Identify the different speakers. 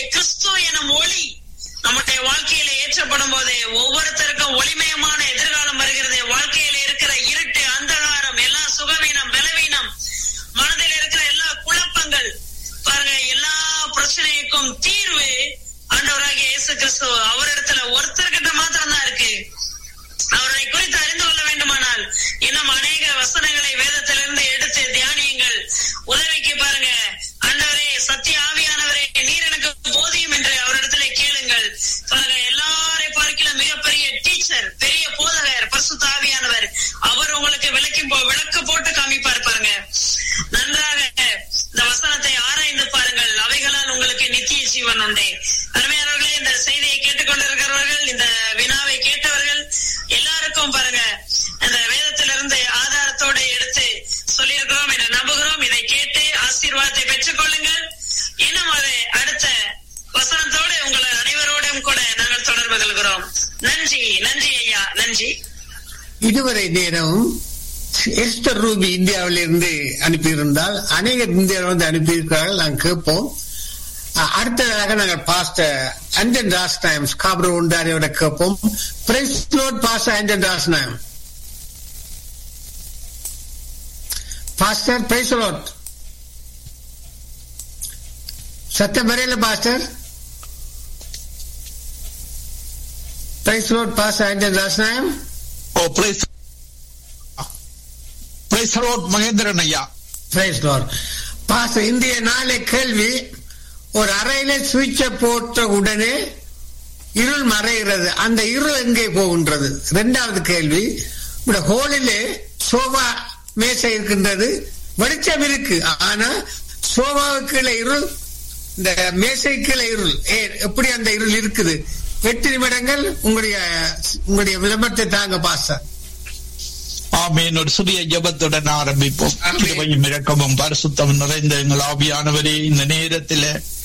Speaker 1: கிறிஸ்து எனும் ஒளி நம்முடைய வாழ்க்கையில ஏற்றப்படும் போது ஒவ்வொருத்தருக்கும் ஒளிமயமான எதிர்காலம் வருகிறது வாழ்க்கையில இருக்கிற இருட்டு அந்தகாரம் எல்லா சுகவீனம் பலவீனம் மனதில் இருக்கிற எல்லா குழப்பங்கள் பாருங்க எல்லா பிரச்சனைக்கும் தீர்வு ஆண்டவராகிய இயேசு கிறிஸ்து அவரிடத்துல ஒருத்தர்கிட்ட மாத்திரம் தான் இருக்கு அவரை குறித்து அறிந்து கொள்ள வேண்டுமானால் இன்னும் அநேக வசனங்களை வேதத்திலிருந்து எடுத்து தியானியுங்கள் உதவிக்கு பாருங்க ஆண்டவரே சத்திய ஆவியானவரே நீர் எனக்கு போதியும் என்று அவரிடத்துல கேளுங்கள் பாருங்க எல்லாரை பார்க்கலாம் மிகப்பெரிய டீச்சர் பெரிய போதகர் பரிசுத்த ஆவியானவர் அவர் உங்களுக்கு விளக்கி போ- விளக்கு போட்டு காமிப்பார் பாருங்க நன்றாக இந்த வசனத்தை ஆராய்ந்து பாருங்கள் அவைகளால் உங்களுக்கு நித்திய ஜீவன் உண்டே அருமையானவர்களே இந்த செய்தியை கேட்டுக்கொண்டிருக்கிறவர்கள் இந்த வினாவை கேட்டவர்கள் எல்லாருக்கும் பாருங்க இந்த வேதத்திலிருந்து ஆதாரத்தோடு எடுத்து சொல்லியிருக்கிறோம் என்று நம்புகிறோம் இதை கேட்டு ஆசீர்வாதத்தை பெற்றுக் கொள்ளுங்கள் இன்னும் அது அடுத்த வசனத்தோடு உங்கள் அனைவரோடும் கூட நாங்கள் தொடர்பு கொள்கிறோம் நன்றி நன்றி ஐயா நன்றி
Speaker 2: இதுவரை நேரம் எஸ்தர் ரூபி இந்தியாவிலிருந்து அனுப்பியிருந்தால் அநேகர் இந்தியாவில் வந்து அனுப்பியிருக்கிறார்கள் நாங்கள் கேட்போம் அ- அடுத்ததாக நாங்கள் பாஸ்டர் அஞ்சன் ராஸ் டைம்ஸ் காபர் உண்டாரியோட கேட்போம் பிரைஸ் லோட் பாஸ்டர் அஞ்சன் ராஸ் நாயம் பாஸ்டர் பிரைஸ் லோட் சத்தம் வரையில pastor praise lord pastor Anjan ராஸ் நாயம்
Speaker 3: oh praise praise lord Mahendran ஐயா
Speaker 2: பிரைஸ் லார்ட் பாஸ்டர் இந்திய நாளை கேள்வி ஒரு அறையில சுவிட்சை போட்ட உடனே இருள் மறைகிறது அந்த இருள் எங்கே போகின்றது இரண்டாவது கேள்வி இந்த ஹோலிலே சோபா மேசை இருக்கின்றது வெளிச்சம் இருக்கு ஆனா சோபாவுக்கு கீழே இருள் இந்த மேசை கீழே இருள் ஏன் எப்படி அந்த இருள் இருக்குது எட்டு நிமிடங்கள் உங்களுடைய உங்களுடைய விளம்பரத்தை தாங்க பாஸ்டர்
Speaker 3: ஆமேன் ஒரு சிறிய ஜெபத்துடன் ஆரம்பிப்போம்
Speaker 2: ஆமென்.
Speaker 3: கிருபையும் இரக்கமும் பரிசுத்தம் நிறைந்த எங்கள் ஆவியானவரே இந்த நேரத்திலே